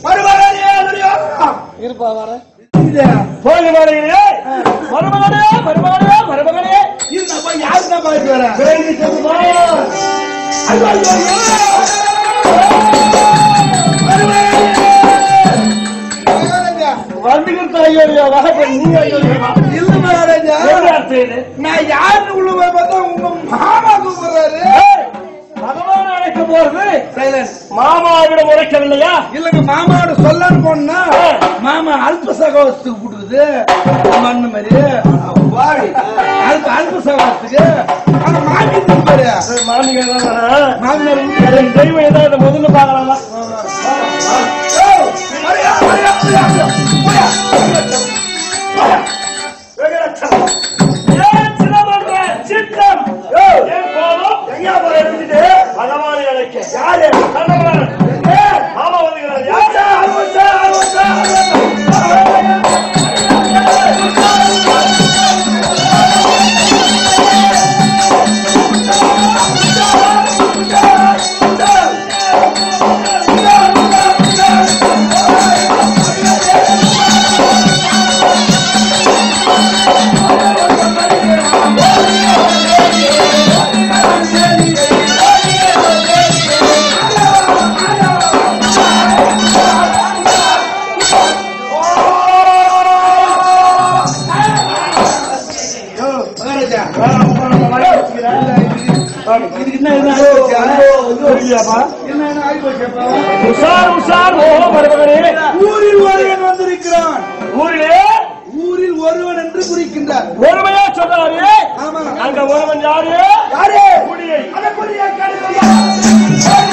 மருமகனே துரியோதனா இருப்பா வர இது போய் மருமகனே மருமகனே மருமகனே மருமகனே என்னப்பா யாருன்னா பாத்து வர விரைந்து சென்று வா. ஐயோ ஐயோ மகாராஜா வந்துகிட்டு ஐயோ வகை நீ ஐயோ இல்ல மகாராஜா என்ன அர்த்தம் இது? நான் யாருன்னு உள்ள போய் பார்த்தா உங்க மாமா கூப்பிடுறாரு ஏய், பகவான் அழைக்க போறது சைலன்ஸ் மாமாவிடம் உரைக்கவில்லையா இல்லங்க மாமாவோட சொல்லன்னு போனா ஆ. மாமா அல்ப சகோதரத்துக்கு போட்டுக்குது மண்ணு மாதிரி வாடி. அல்ப அல்ப சகோதரத்துக்கு ஆனா மாட்டி பாரு மாமிங்க தான் மாமியார் என் தெய்வம் ஏதாவது முதல்ல பார்க்கலாம் ஏய், மரியா, மரியா, மரியா, மரியா, மரியா. ஏன் சின்னமன்ற சித்தம் ஏன் கோபம் எங்கேயா போற எடுத்துட்டு? பகவானை அழைக்க யாரு? கண்ணவன் ஏய், மாமா வந்துகிறார் அழுவச்சா, அழுவச்சா, அழுவச்சா, அழுவச்சா. யோ, மகாராஜா. இதுக்கு என்ன என்ன ஆகி போச்சா? என்ன என்ன ஆகி போச்சாப்பா? உஷார் உஷார் ஓ மருமகனே ஊரில் ஒருவன் வந்திருக்கிறான் ஊரிலே ஊரில் ஒருவன் என்று குறிக்கின்றார் ஒருமையா சொன்னாரு ஆமா அங்க ஒருவன் யாரு யாரு குடியை அத கொடியா கடுமையா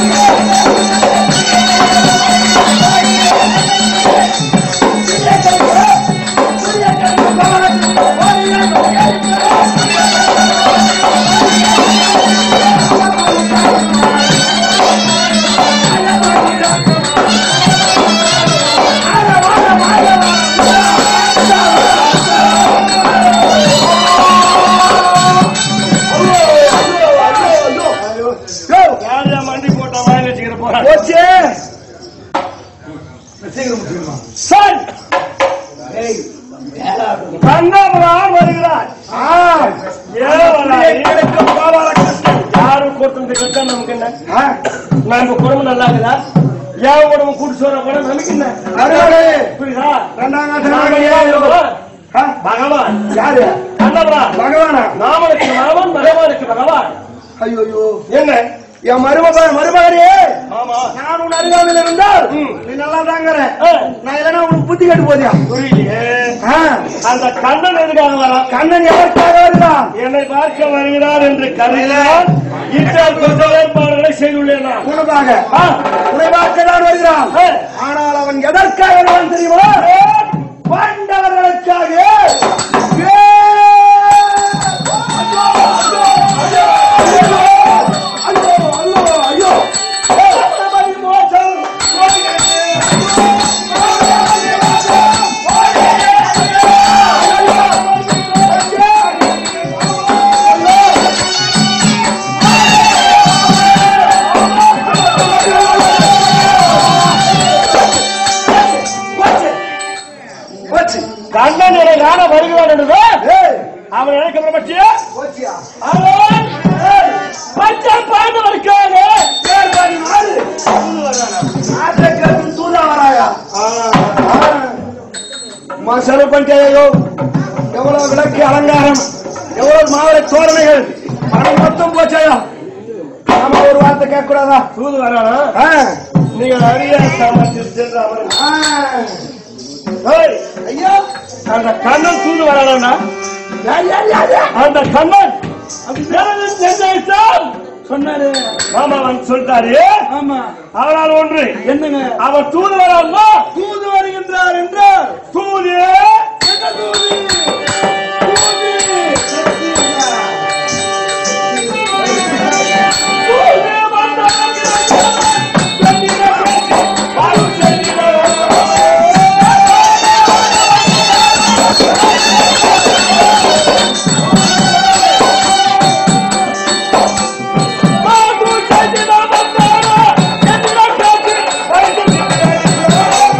யாரையா மண்டி போட்டா வாங்கி வச்சுக்கிற போறான் போச்சு சீக்கிரம் முடிச்சுக்கணுமா சன் ஏய் கண்ணபுரம் வருகிறார் ஆ ஏன் வராரு? கிடைக்கும் பாவார கிருஷ்ணன் யாரு கொடுத்தது கட்டா நமக்கு என்ன ஆ நம்ம குடும்பம் நல்லா இருக்குதா ஏன் குடும்பம் கூட்டு சொல்ற கூட நமக்கு என்ன அருளே புரியுதா ரெண்டாம் நாம காசு ஏன் இருக்கோம்? ஆ பகவான் யாரு கண்ணபுரம் பகவானா நாமனுக்கு நாமன் பகவானுக்கு பகவான் ஐயோ ஐயோ என்ன என் மருமக மருமகனே ஆமா நான் உன் அருகாமையில் இருந்தால் ம். நீ நல்லா தாங்கற ஆ, நான் இல்லைன்னா உனக்கு புத்தி கட்டு போதியா புரியலையே ஆ, அந்த கண்ணன் எதுக்காக வரான் கண்ணன் எதற்காக வருகிறான் என்னை பார்க்க வருகிறார் என்று கருதினால் இன்றைய கொண்ட ஏற்பாடுகளை செய்துள்ளேன் நான். உனக்காக ஆ, உன்னை பார்க்க தான் வருகிறான் ஆ, ஆனால் அவன் எதற்காக வருவான் தெரியுமா பாண்டவர்களுக்காக ஏ! ஐயோ, ஐயோ, ஐயோ. சபரி மோசம். போச்சு. கண்ணன் என்னை காண வருகிறான் என்று ஏய், அவன் எனக்கு பிரபத்திய போச்சியா? அவன் பச்சை பாண்டவருக்காக ஏய், பாரு, மாறு. ஆட்டை கேட்டு தூதா வராயா? ஆ. அம்மா செலவு பண்ணிட்டேயோ எவ்வளவு விளக்கு அலங்காரம் எவ்வளவு மாவரை தோரணைகள் பணம் மொத்தம் போச்சாயா நாம ஒரு வார்த்தை கேட்க கூடாதா தூது வரானா ஆ. நீங்கள் அறிய சாமர்த்தியம் சென்று அவன் ஆ. ஏய், ஐயா அந்த கண்ணன் தூது வரானா யார், யார், யார், யார்? அந்த கண்ணன் எனது நெஞ்சைத்தான் சொன்னாரு ஆமா அவன் சொல்லிட்டாரு ஆமா அவனால் ஒன்று என்னங்க அவன் தூது வரான்னா தூது வருகின்றார் என்றார் தூது என்ன தூது தூது தூது வந்தார்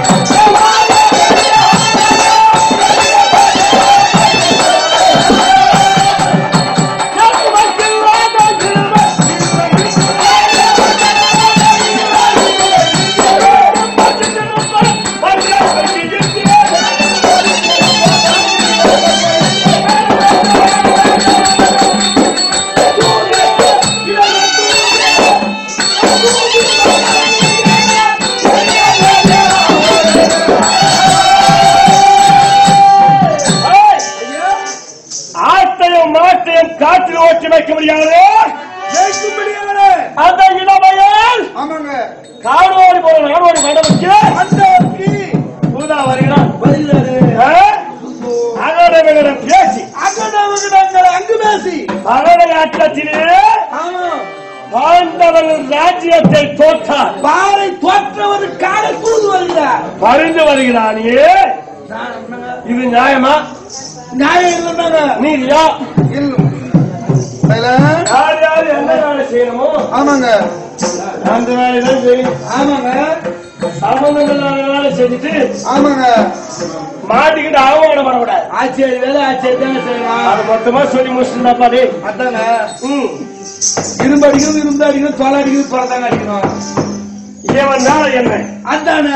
காற்றில் ஓட்டி வைக்க முடியாது ஜெயிக்கும்படியான அந்த இளமையில் ஆமாங்க காடோடி போல நாடோடி மண்டபத்துக்கு அந்த பூதா வருகிறான் வருகிறாரு அகட விகட பேசி அங்கடவங்கடங்கள் அங்கு பேசி பகட ஆட்டத்திலே ஆமா பாண்டவர்கள் ராஜ்யத்தை தோற்றார் பாறை தோற்றவருக்காக தூது வருகிறார் பறிந்து வருகிறானே நான் என்னங்க, இது நியாயமா நியாயம் இல்லைன்னாங்க நீதியா இல்ல யார் யார் என்ன வேலை செய்யணுமோ ஆமாங்க அந்த வேலை தான் செய்யணும் ஆமாங்க சம்பந்தம் இல்லாத வேலை செஞ்சுட்டு ஆமாங்க மாட்டிக்கிட்டு அவமானம் பண்ணக்கூடாது ஆச்சரிய வேலை ஆச்சரிய தானே செய்யலாம் அது மொத்தமா சொல்லி முடிச்சுட்டாப்பா டே அதாங்க ம் இரும்பு அடிக்கணும் இரும்பு அடிக்கணும் தோலை அடிக்கணும் பிறந்தாங்க அடிக்கணும் இவன் தான் என்ன அதானே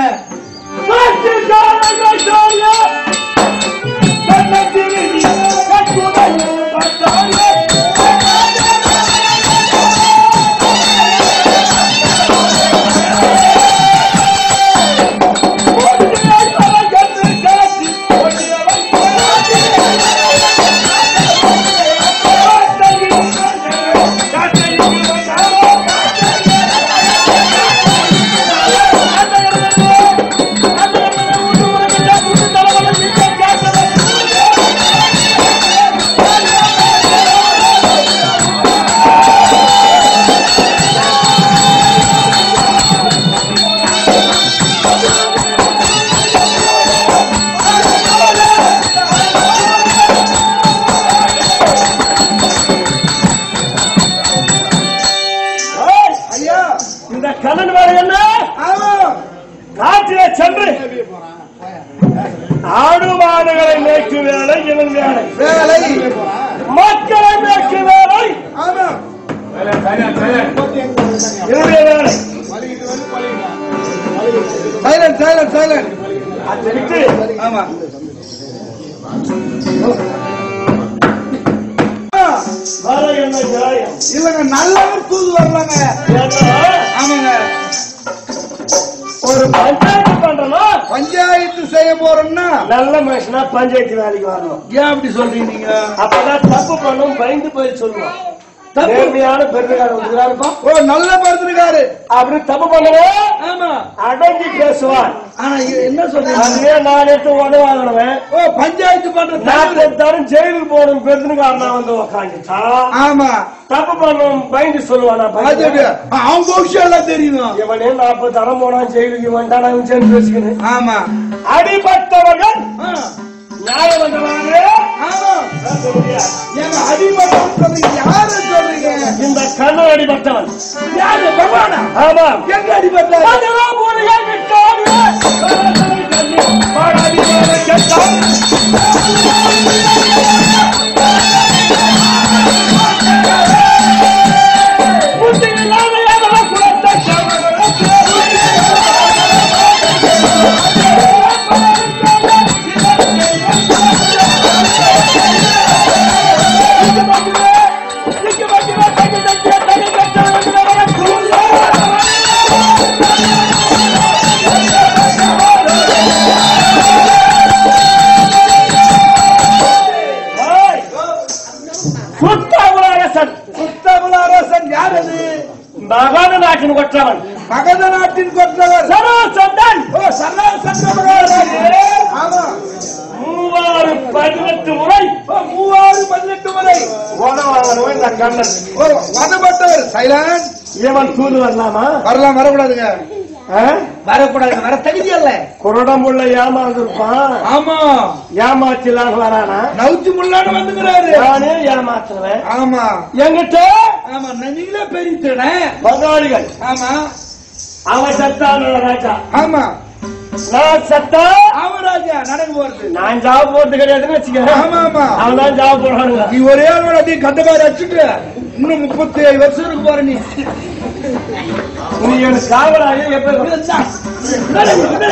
ஐயா இந்த கண்ணன் வேலை என்ன ஆமா காற்றிலே சென்று ஆடு மாடுகளை மேய்க்கும் வேலை இவன் வேலை வேலை மக்களை மேய்க்கும் வேலை ஆமா இவனுடைய வேலை சைலண்ட் சைலண்ட் சைலண்ட் அதை விட்டு ஆமா வேலை என்ன நியாயம் இல்லங்க நல்லவர் தூது வரலாங்க ஏன்னா, ஆமாங்க ஒரு பஞ்சாயத்து பண்றோம் பஞ்சாயத்து செய்ய போறோம்னா நல்ல மனுஷனா பஞ்சாயத்து வேலைக்கு வரணும் ஏன் அப்படி சொல்றீங்க நீங்க அப்பதான் தப்பு பண்ணும் பயந்து போய் சொல்லுவான் தப்பு. நேர்மையான பெருமைக்காரன் இருக்கிறாருப்பா ஓ நல்ல படுத்திருக்காரு அப்படி தப்பு பண்ணுவோம் ஆமா அடங்கி பேசுவான் ஆனா இது என்ன சொல்றீங்க அதுவே நான் எடுத்து உடனே வாங்கினவன் ஓ பஞ்சாயத்து பண்ற நான் தவறு. எடுத்தாலும் ஜெயிலுக்கு போகணும் பெருந்துக்காரனா வந்து உக்காந்துட்டா ஆமா தப்பு பண்ணும் பயந்து சொல்லுவானா அது பயந்து எப்படி? அவங்க விஷயம் எல்லாம் தெரியும் இவனே நாற்பது தரம் போனான் ஜெயிலுக்கு வந்தானா அவன் சேர்ந்து பேசிக்கணும் ஆமா அடிபட்டவர்கள் ஆ, நியாயம் வந்தவர்களே ஆமா ஏங்க அடிமட்டம் சொல்றீங்க யாரு சொல்றீங்க இந்த கண்ணன் அடிபட்டவன் யாரு பகவானா ஆமா எங்க அடிபட்ட அதெல்லாம் ஒரு ஏன் விட்டாரு? பாடாதி பாட கேட்டான். புத்தி இல்லாத எவன குலத்தை சுத்தாவுலரசன் சுத்தகுலாரசன் யார் அது மகாத நாட்டின் கொற்றவன் மகத நாட்டின் கொற்றவர் சரோசந்தன் ஓ சரணா சட்டமகாராஜே ஆமா மூவாறு பதினெட்டு முறை ஓ மூவாறு பதினெட்டு முறை உதவாதவன் இந்த கண்ணன் ஓ வதப்பட்டவர் சைலண்ட் இவன் தூது வரலாமா வரலாம் வரக்கூடாதுங்க ஆ? வரக்கூடாதுங்க வர தகுதி அல்ல குருடமுள்ள ஏமாந்துருப்பான் ஆமா ஏமாத்திலாம் வரானா நவுத்தி முள்ளான்னு வந்துக்கிறாரு நானே ஏமாத்துறேன் ஆமா என்கிட்ட ஆமா நீங்களே பெரிய பங்காளிகள் ஆமா அவன் சத்தான் ராஜா ஆமா நான் சத்தா ஆமராஜா நடக்க போறது நான் ஜாப் போறது கிடையாதுன்னு வச்சுக்க ஆமா ஆமா அவன் தான் ஜாப் போடுறானுங்க நீ ஒரே ஆளோட அப்படியே கட்டபாரி அடிச்சுட்டு இன்னும் முப்பத்தி ஏழு வருஷம் இருக்கு போற நீ நீ எனக்கு காவலாக எப்ப நல்லா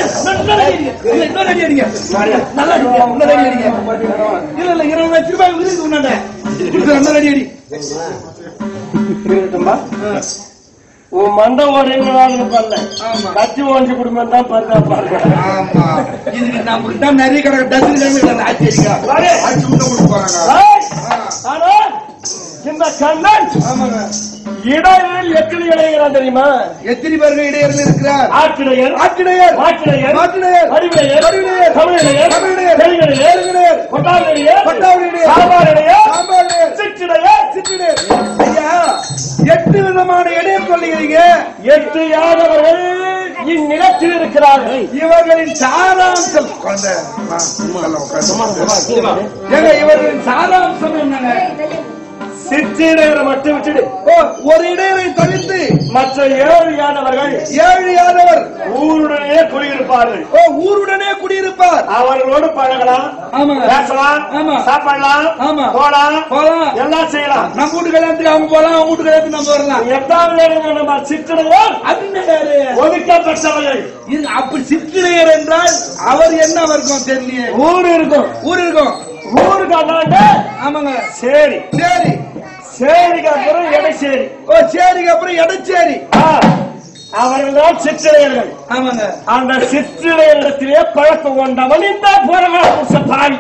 அடி அடிங்க. நல்லா அடிங்க. நல்லா அடி அடிங்க. இல்ல இல்ல இருபது லட்சம் ரூபாய் விருது உன்னாண்ட. கொடுத்து நல்லா அடி அடி. இருக்கட்டுமா? உன் மண்டை ஓடுறீங்களான்னு பண்ணல ஆமா. கட்சி ஓஞ்சி குடும்பம் தான் பார்த்தா பாருங்க ஆமா. இதுக்கு நமக்கு தான் நிறைய கிடக்கு டசன் கிழமை ஆட்சி அடிக்கா வாடே. ஆட்சி விட்டு கொடுக்க போறாங்க ஏய், ஆ. ஆனா, அந்த கண்ணன் ஆமாங்க இடையில் எத்தனை இடைகிறான் தெரியுமா எத்தனை பேர்கள் இடையர்கள் இருக்கிறார் ஆற்றிடையர் ஆக்கிடையர் மாற்றிடையர் மாற்றிடையர் அறிவிடையர் அறிவிடையர் தமிழிடையர் தமிழிடையர் தெலுங்கிடையர் தெலுங்கிடையர் கொட்டாவிடையர் கொட்டாவிடையர் சாம்பாரிடையர் சாம்பாரிடையர் சிற்றிடையர் சிற்றிடையர் ஐயா எட்டு விதமான இடையர் சொல்லுகிறீங்க எட்டு யாதவர்கள் இந்நிலத்தில் இருக்கிறார்கள் இவர்களின் சாராம்சம் குழந்தை, வா, உள்ள உட்காரு. ஏங்க இவர்களின் சாராம்சம் என்னங்க சிற்றிடையரை மட்டும் விட்டுடு ஓ, ஒரு இடையரை தவிர்த்து மற்ற ஏழு யாதவர்கள் ஏழு யாதவர் ஊருடனே குடியிருப்பார்கள் ஓ ஊருடனே குடியிருப்பார் அவர்களோடு பழகலாம் ஆமாங்க பேசலாம் ஆமா. சாப்பிடலாம் ஆமா. போலாம் போலாம் எல்லாம் செய்யலாம் நம்ம வீட்டு கல்யாணத்துக்கு அவங்க போலாம் அவங்க வீட்டு கல்யாணத்துக்கு நம்ம வரலாம் எட்டாவது நேரம் நம்ம சிற்றிடையர் அது யாரு ஒதுக்கப்பட்டவர்கள் இது அப்படி சிற்றிடையர் என்றால் அவர் என்ன வர்க்கம் தெரியலையே ஊர் இருக்கும் ஊர் இருக்கும் ஊருக்கு அந்தாண்ட ஆமாங்க சேரி சரி சேரிக்கு அப்புறம் எடை சேரி ஓ சேரிக்கு அப்புறம் இடச்சேரி ஆ, அவர்கள் தான் சிற்றிடையர்கள் ஆமாங்க அந்த சிற்றிடையரிடத்திலே பழக்கம் கொண்டவன் இந்த புறகால பாவி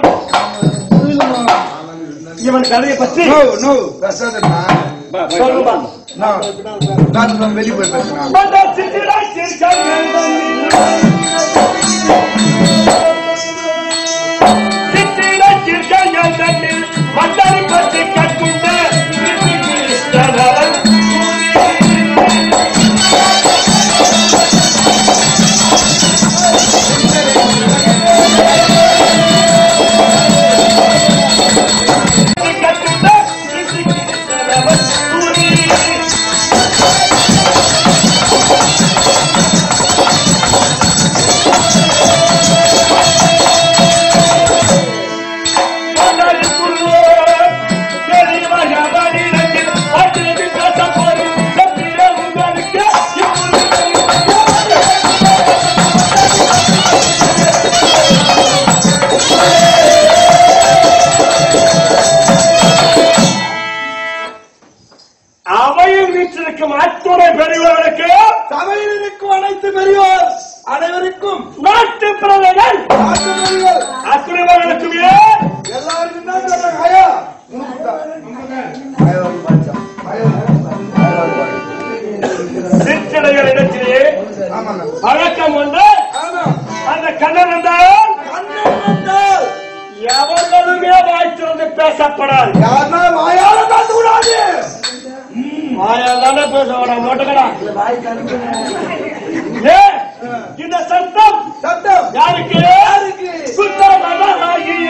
இவன் கதையை பற்றி நோ நோ பேசாதம்மா சொல்லுமா நோ நான் வெளியே போய் பேசுறேன் அந்த சிற்றிடை சிற்றிடை சிற்கைகள் கண்ணில் மண்டலை பற்றி கற்குண்ட கிருஷ்ணன் கற்குண்ட கிருஷ்ணன் கூறி அவையில் வீற்றிருக்கும் அத்துணை பெரியவர்களுக்கு சபையில் இருக்கும் அனைத்து பெரியோர் அனைவருக்கும் நாட்டு பிரதமர் நாட்டு பெரியோர் அத்துணைவர்களுக்குமே எல்லாருக்கும் தான் சொல்றாங்க ஐயா உனக்கு தான். ஐயா, ஒரு பாய்ச்சா. ஐயா, ஐயா, ஒரு பாய்ச்சா. சிற்றடைகளிடத்திலே ஆமாங்க பழக்கம் கொண்டு ஆமா அந்த கண்ணன் என்றால் கண்ணன் வந்தால் எவர்களுமே வாய்த்திருந்து பேசப்படாது யாருன்னா வாயால பேச கூடாது வாயால் தானே பேச வேணாம் மோட்டங்களா ஏ இந்த சத்தம் சத்தம் யாருக்கு யாருக்கு சுத்தமனாகிய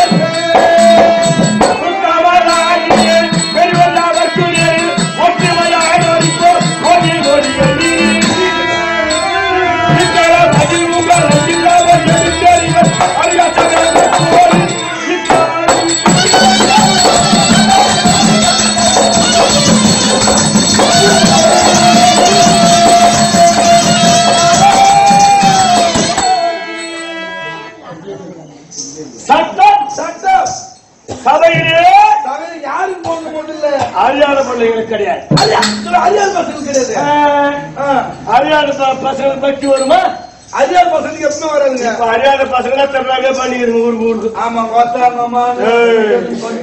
சுத்தமனாகிய பெரியவர்களுக்குரிய ஒற்றுமையாக நடிப்போ ஒளி ஒளியடி சித்தர மகிழ்வுகள் சித்தவர் எடுத்தறிவர் அறியாதவர் போல் சித்தவர் சட்டம் சட்டம் சபையிலே சபையில் யாரும் போக போதில்லை அறியாத பிள்ளைகளுக்கு கிடையாது ஐயா அரியால் பசங்க கிடையாது ஆ, அறியாத ப- பசங்க பற்றி வருமா அரியால் பசங்க எப்பவுமே வராதுங்க இப்ப அறியாத பசங்க திருநாளே பண்ணிக்கிறோம் ஊருக்கு ஊருக்கு ஆமா கோத்தா மாமா ஏய்.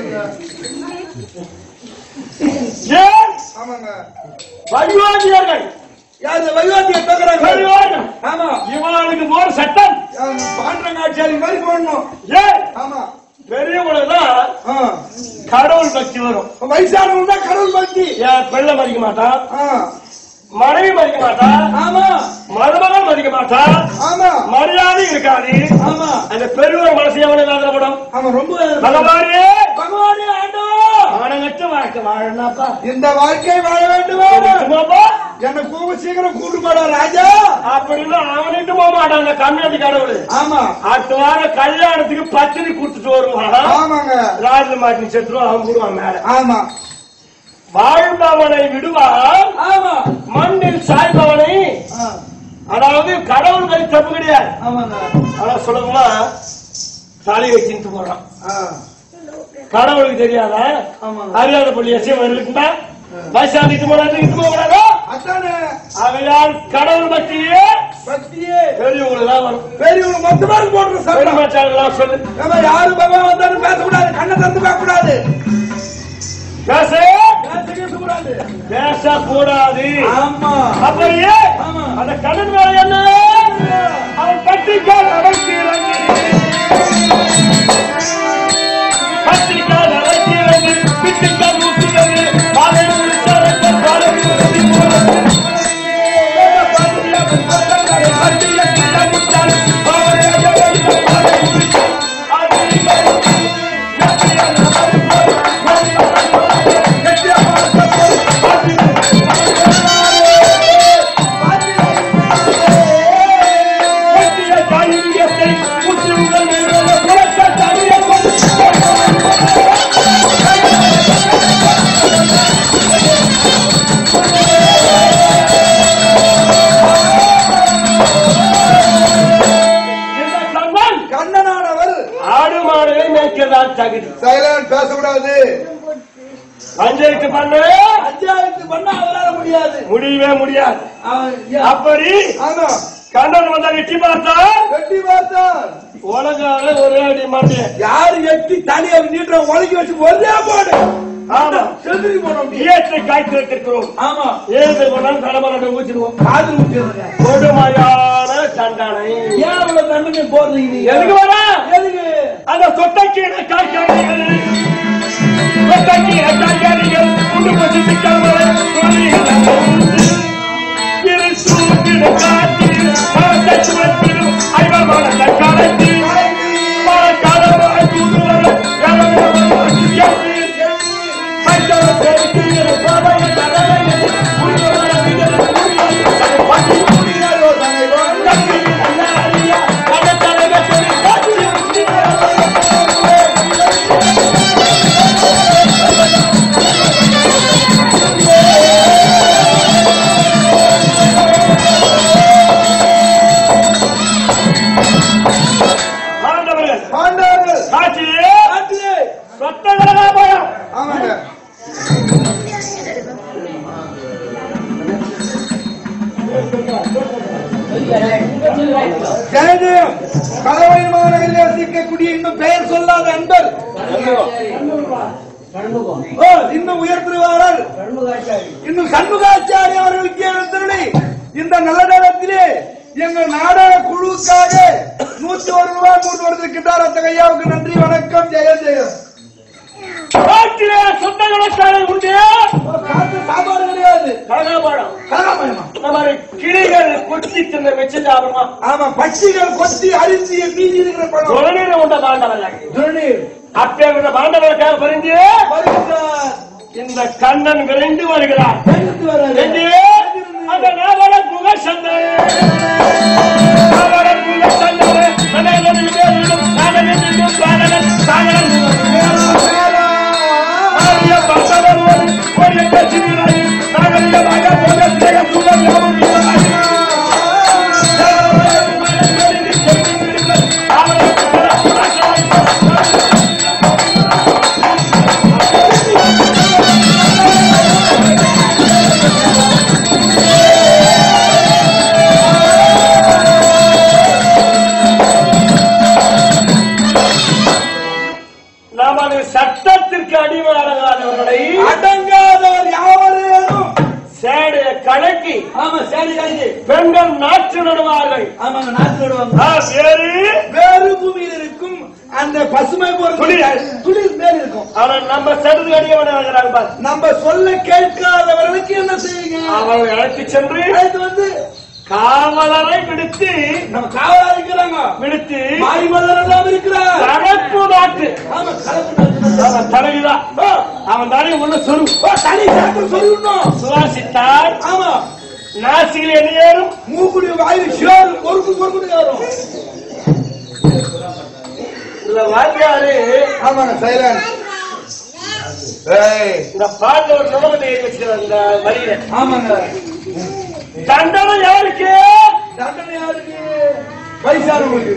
ஏன் ஆமாங்க வழிவாதியர்கள் யாரு வைவாத்திய தகுறாங்க வழிவாதிகள் ஆமா இவனுக்கு போற சட்டம் பாண்டங்காட்சியாளி மாதிரி போடணும் ஏன் ஆமா பெரியவங்களுக்கு தான் ஆ. கடவுள் பக்தி வரும் வயசானவங்க தான் கடவுள் பக்தி ஏன் பிள்ளை மதிக்க மாட்டான் ஆ. மனைவி மதிக்க மாட்டான் ஆமா மருமகன் மதிக்க மாட்டான் ஆமா மரியாதை இருக்காது ஆமா அந்த பெரியவர் மனசு எவனு வேதனைப்படும் ஆமா ரொம்ப பகவானே பகவானே ஆண்டோ மானங்கட்டு வாழ்க்கை வாழனாப்பா இந்த வாழ்க்கை வாழ வேண்டுமா சும்மாப்பா என்ன கூவு சீக்கிரம் கூட்டு போடா ராஜா அப்படின்னு அவனிட்டு போக மாட்டான் அந்த கம்யூனிட்டி கடவுள் ஆமா அடுத்த வாரம் கல்யாணத்துக்கு பத்தினி கொடுத்துட்டு வருவான் ஆமாங்க ராஜு மாட்டி செத்துருவான் அவன் போடுவான் மேல ஆமா வாழ்பவனை விடுவான் ஆமா மண்ணில் சாய்பவனை ஆ. அதாவது கடவுள் மேல தப்பு கிடையாது ஆமாங்க ஆனா சொல்லணும்னா தலை வச்சுட்டு போறான் ஆ. கடவுளுக்கு தெரியாதா ஆமாங்க. அறியாத பள்ளி எச்சம் இருக்குண்டா வயசானிக்கு போனாரு இட்டு போகிறாரோ அதானே ஆகையால் கடவுள் பற்றியே பக்தியே பெரியவங்களுக்கு தான் வரும் பெரியவங்க மொத்தமா போடுற சட்டம் பெருமாச்சாரெல்லாம் சொல்லு நம்ம யாரு பகவான் வந்தாலும் பேசக்கூடாது கண்ணை திறந்து பேசக்கூடாது பேச பேசவே கூடாது பேசக்கூடாது ஆமா அப்படியே ஆமா. அந்த கடன் வேலை என்ன அவன் கட்டிக்கால் அடைக்கிறது கட்டிக்கால் அடைக்கிறது பிட்டிக்கால் ஊற்றுகிறது பாலை முடிச்சாரத்தை பாலை முடிச்சு போறது இந்த கண்ணன் கண்ணனானவர் ஆடு மாடுகளை மேய்க்கதான் தகுதி சைலண்ட் பேசக்கூடாது பஞ்சாயத்து பண்ண பஞ்சாயத்து பண்ண அவரால முடியாது முடியவே முடியாது அவன் யா- அப்படி ஆமா கண்ணன் வந்தா வெட்டி பார்த்தா வெட்டி பார்த்தான் உலகால ஒரே அடி மாட்டேன் யாரு எட்டி தனியா நீட்டுற உலகி வச்சு ஒரே போடு ஆமா செதுறி போட முடியும் இயற்கை காய்ச்சி வைத்திருக்கிறோம் ஆமா ஏழு கொண்டாலும் கடமலை ஊற்றிடுவோம் காது ஊற்றிடுங்க கொடுமையான தண்டனை ஏன் அவ்வளவு தண்டனை போடுறீங்க நீங்க? எதுக்கு வர எதுக்கு அந்த சொட்டைக்கு காய்க்காதீர்கள் சொட்டைக்கு காய்க்காதீர்கள் குண்டு பசி திட்டங்களை இரு சூட்டிடு காத்தில் பழத்தை சுமத்திடும் ஐவமான தற்காலத்தில் பல காலமாக தூங்குவது எவரும் கேட்டு பஞ்சவ பெருக்கு சபையை தரவை புரிதவர விதர புரியாது பட்டி புரியாதோ தலைவன் தப்பி அல்ல கடத்தலக சொல்லி காட்டி ஆண்டவர்கள் பாண்டவர்கள் காட்சியே காட்டிலே சொத்தங்களா போயும் ஆமாங்க ஜெயதேவ் கலவை மாநகரில் வசிக்கக்கூடிய இன்னும் பெயர் சொல்லாத அன்பர் ஓ, இன்னும் உயர் திருவாரர் இன்னும் சண்முகாச்சாரி அவர்களுக்கு எழுந்தருளி இந்த நல்ல நேரத்திலே எங்கள் நாடக குழுவுக்காக நூத்தி ஒரு ரூபாய் மூன்று வருவதற்கின்றார் அத்தகையாவுக்கு நன்றி வணக்கம் ஜெய ஜெயம் காட்டிலே சொத்தங்களுக்கான உண்டு காத்து சாப்பாடு கிடையாது கலகாபாடம் கலகாமயமா இந்த மாதிரி கிளிகள் கொத்தி தின்ன வச்சு சாப்பிடுமா ஆமா பட்சிகள் கொத்தி அரிசி மீதி இருக்கிற பழம் தொழில் உண்ட பாண்டவர்கள் துணீர் அப்பேற்பட்ட பாண்டவர்களுக்காக பரிந்து வருகின்றார் இந்த கண்ணன் விரைந்து வருகிறார் எடுத்து வராது எங்கே? அந்த நாவல குகசந்தை நாவல குகசந்தை மனைவனின் பேரிலும் நாடகத்திலும் பாடகன் சாகரன் ஆரிய பசவரும் ஒரு கட்சியினரை நாகரிகமாக போகத்திலே சுகம் யாவும் இல்லை. நமது சட்டத்திற்கு அடிமையானவர்களை அடங்காதவர் யாவரேனும் சேடைய கலக்கி ஆமா சரி கழிஞ்சு பெண்கள் நாற்று நடுவார்கள் ஆமாங்க நாட்டு விடுவாங்க ஆ, வேறு வேறு பூமியில் இருக்கும் அந்த பசுமை பொருள் துளி. துளி மேல் இருக்கும் ஆனா நம்ம சடுது அடியவனாகிறாங்க பார் நம்ம சொல்ல கேட்காதவர்களுக்கு என்ன செய்யுங்க அவர்கள் அழைத்து சென்று அது வந்து காவலரை விடுத்து நம்ம காவலா இருக்கிறாங்க விடுத்து மாய்மலர் எல்லாம் இருக்கிறார் கலப்பு நாட்டு ஆமா கலப்பு நடக்கிறது. அவன் தலைவிதான் அவன் தானே உள்ள சொரு ஓ, தனி சாப்பிட்டு சொல்லணும் சுவாசித்தால் ஆமா நாசியில் எண்ணேறும் மூக்குடி வாயு ஷேர் பொறுப்பு பொறுப்பு வரும் இந்த வாத்தியாரு ஆமாங்க சைலண்ட் இந்த பாட்டு ஒரு நோக்கத்தை எழுதி வச்சுக்கிற இந்த வரியில ஆமாங்க தண்டனை யாருக்கு தண்டனை யாருக்கு வயசானவங்களுக்கு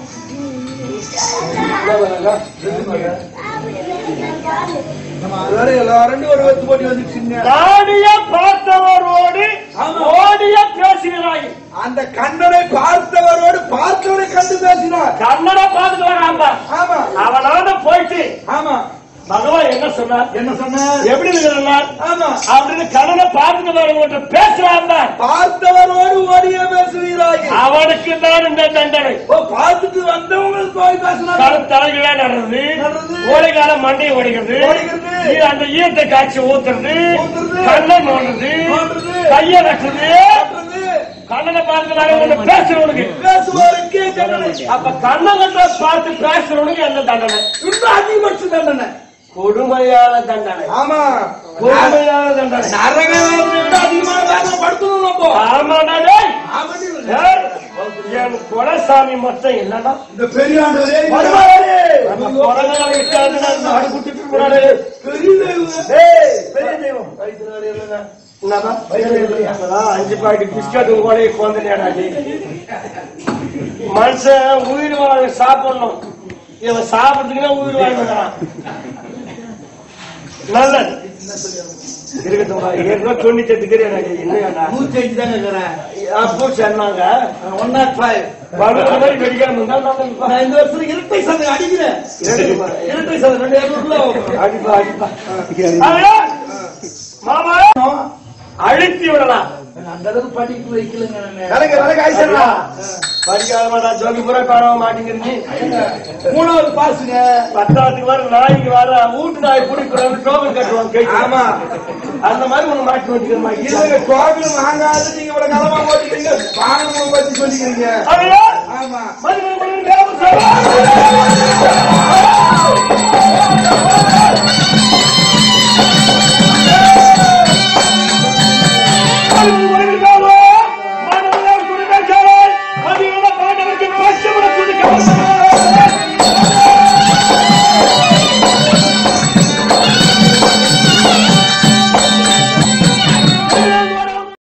வேற எல்லாரும் ஒரு வச்சு போட்டி வந்துச்சுங்க நாடிய பார்த்தவரோடு ஆமா. ஓடிய பேசுகிறாய் அந்த கண்ணனை பார்த்தவரோடு பார்த்தவரை கண்டு பேசினார் கண்ணனை பார்த்துட்டு வராங்க ஆமா அவனோட போயிட்டு ஆமா பகவான் என்ன சொன்னார் என்ன சொன்னார் எப்படி இருக்கிறார் ஆமா அப்படின்னு கடனை பார்த்துட்டு வரவங்கிட்ட பேசலாம் தான் பார்த்தவரோடு ஓடிய பேசுவீராக அவனுக்கு தான் இந்த தண்டனை ஓ பார்த்துட்டு வந்தவங்களுக்கு போய் பேசினாங்க தலை தலைகளா நடந்து நடந்து. கோடைக்கால மண்டையை ஓடிக்கிறது ஓடிக்கிறது. நீ அந்த ஈயத்தை காய்ச்சி ஊத்துறது ஊத்துறது. கண்ணை நோண்டுறது நோண்டுறது. கைய நட்டுறது கண்ணனை பார்த்து வரவங்க பேசுறவனுக்கு பேசுவோருக்கே தண்டனை அப்ப கண்ணகத்தை பார்த்து பேசுறவனுக்கு என்ன தண்டனை இன்னும் அதிகபட்ச தண்டனை கொடுமையான தண்டனை ஆமா கொடுமையான தண்டனை நரகம் விட அதிகமான வேதனை படுத்தணும் நம்ம ஆமாடா டேய். ஆமாடி. ஏய், என் குலசாமி மொத்தம் என்னன்னா இந்த பெரியாண்டவரே வருவாரே. நம்ம குரங்கால விட்டாந்து நான் நாடு குட்டிட்டு இருக்கிறாரு. பெரிய தெய்வம். டேய், பெரிய தெய்வம். என்னப்பா? அதான் அஞ்சு பாக்கெட் பிஸ்கட் கூட குழந்தையாடா நீ. மனுஷன் உயிர் வாழ சாப்பிடணும் இவன் சாப்பிடுறதுக்குன்னா உயிர் வாழ்ந்துக்கிறான் நல்லது இருக்கட்டும்பா ஏற்கனவே தொண்ணூத்தி எட்டு கிரி எனக்கு என்னடா நூத்தி அஞ்சு தாங்க இருக்கிறேன் அப்போ சொன்னாங்க ஒன் நாட் ஃபைவ் பலூன் மாதிரி வெடிக்காம இருந்தா நல்லதுப்பா. நான் இந்த வருஷம் இரட்டை சதம் அடிக்கிறேன் இரண்டுப்பா. இரட்டை சதம் ரெண்டு இரநூறுல அடிப்பா அடிப்பா அதே, மாமா அழுத்தி விடலாம் அந்த அளவுக்கு படிப்பு வைக்கலங்க நானு. விலகு விலகு ஆயிடுச்சா படிக்காத மாட்டா ஜோகி பூரா காணாம மாட்டேங்கிறது மூணாவது பாசுங்க பத்தாவதுக்கு வர நாய்க்கு வர வீட்டு நாய் பிடிக்கிறாங்க டோக்கன் கட்டுவாங்க கைக்கு. ஆமா. அந்த மாதிரி ஒண்ணு மாட்டி வச்சுக்கிறமா இதுல கோவில் வாங்காது நீங்க இவ்வளவு காலமா ஓட்டிக்கிறீங்க வாங்கணும் பத்தி சொல்லிக்கிறீங்க அவையா ஆமா மறுபடியும் மறுபடியும் தேவ சபா.